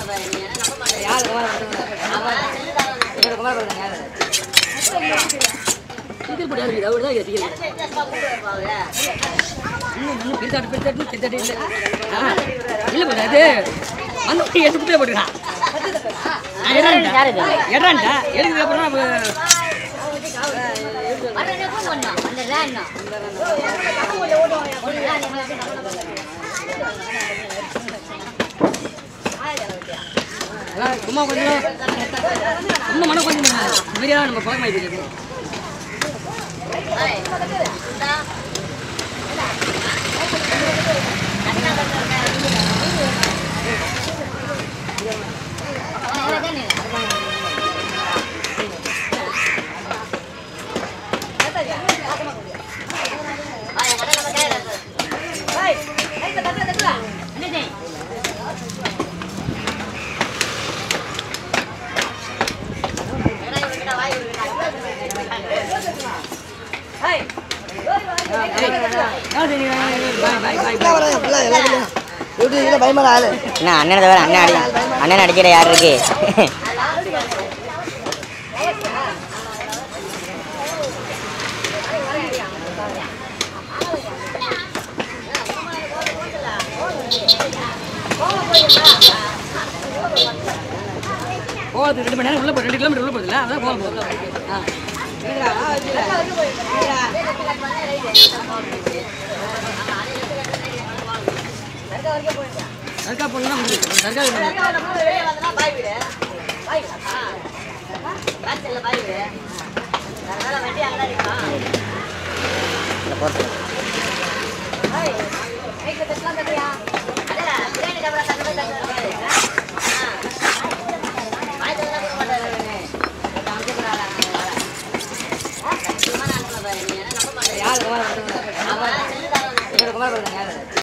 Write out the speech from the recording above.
யாரு குமார் இவர் குமார் பாருங்க யாரு டிக்கெட் போட்டு யாருக்கு அவர் தான் டிக்கெட் பிரித்தாட்டு பிரித்தாட்டு பிரித்தாட்டு இல்லை ஆ, இல்லை போட அது வந்து எட்டு குட்டியில் போட்டுருக்கான் எடான்டா எடான்டா எடுக்கிறதுக்கு அப்புறம் நம்ம அதான் சும்மா கொஞ்சம் சும்மா மனம் கொஞ்சம் பிரியாணி நம்ம பழக்கமாகி போயிருக்கு பயமா ஆளு என்ன அண்ணனை தவிர அண்ணன் அடி அண்ணன் அடிக்கிற யார் இருக்கு போகிறது ரெண்டு மணி நேரம் உள்ள போ ரெண்டு கிலோமீட்டர் உள்ள போகுதுல்ல அதான் போக போகுது ஆ தர்கா போகணும்னா தர்கா இந்த போட்டு யாரு குமார் இவர் குமார் பாருங்க யாரு